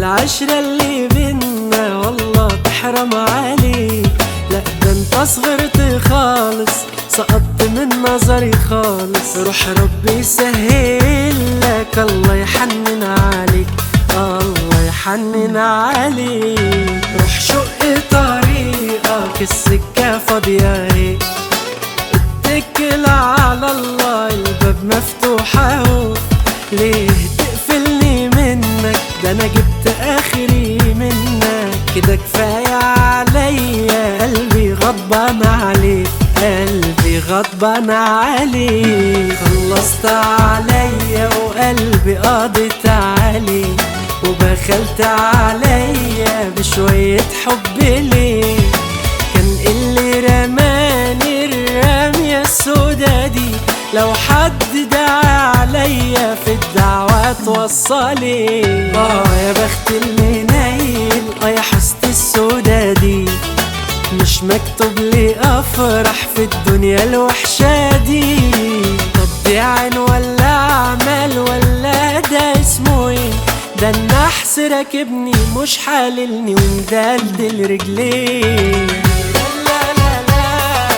العشرة اللي بينا والله تحرم عليك لا ده انت صغرت خالص سقطت من نظري خالص روح ربي يسهل لك الله يحنن عليك الله يحنن عليك روح شق طريقك السكة فاضية هيك اتكل على الله الباب مفتوح اهو ليه تقفلني منك ده انا جبت اخري منك كده كفاية عليا قلبي غضبان عليك قلبي غضبان عليك خلصت عليا وقلبي قضيت عليك وبخلت عليا بشوية حب ليك كان اللي رماني الرمية السودا دي لو حد دعا عليا في الدعوة توصلي اه يا بخت المنيل اه يا حست السودا دي مش مكتوب لي افرح في الدنيا الوحشة دي طب دي عين ولا عمل ولا ده اسمه ايه ده النحس راكبني مش حاللني ومدلدل رجليه لا لا لا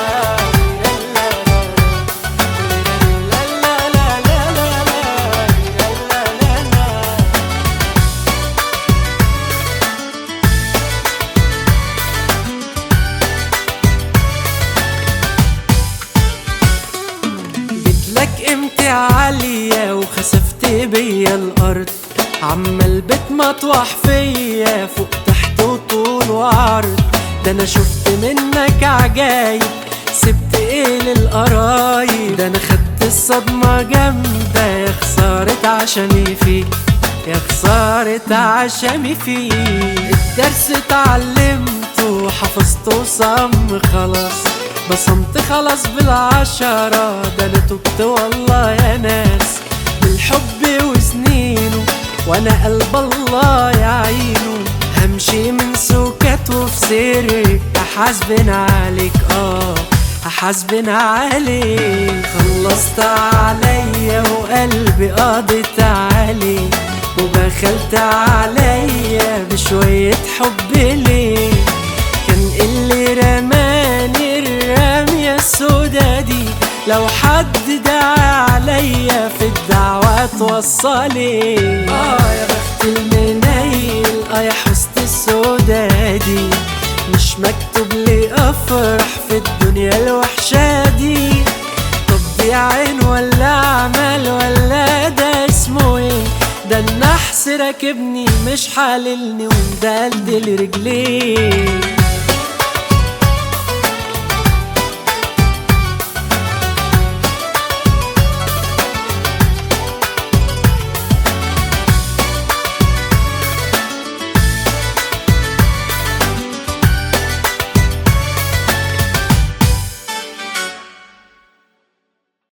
لا لا لا لا لا لا لا جيتلك قيمتي عالية وخسفت بيا الأرض عمال بتمطوح فيا فوق تحت وطول وعرض ده أنا شفت منك عجايب سبت ايه للقرايب ده أنا خدت الصدمة جامدة يا خسارة عشمي فيك يا خسارة عشمي فيك الدرس اتعلمته وحفظته صم خلاص بصمت خلاص بالعشرة ده انا تبت والله يا ناس بالحب وسنينه وانا قلب الله يعينه همشي من سكات وفي سرك احاسبن عليك اه احاسبن عليك خلصت عليا وقلبي قضيت عليك وبخلت عليا بشوية حب ليك كان اللي رماني الرمية السودا دي لو حد دعا عليا في الدعوة توصلي اه يا بخت المنيل اه يا حست السودا دي مش مكتوب لي افرح في الدنيا الوحشة دي طب دي عين ولا عمل ولا ده اسمه ايه ده النحس راكبني مش حاللني ومدلدل رجليه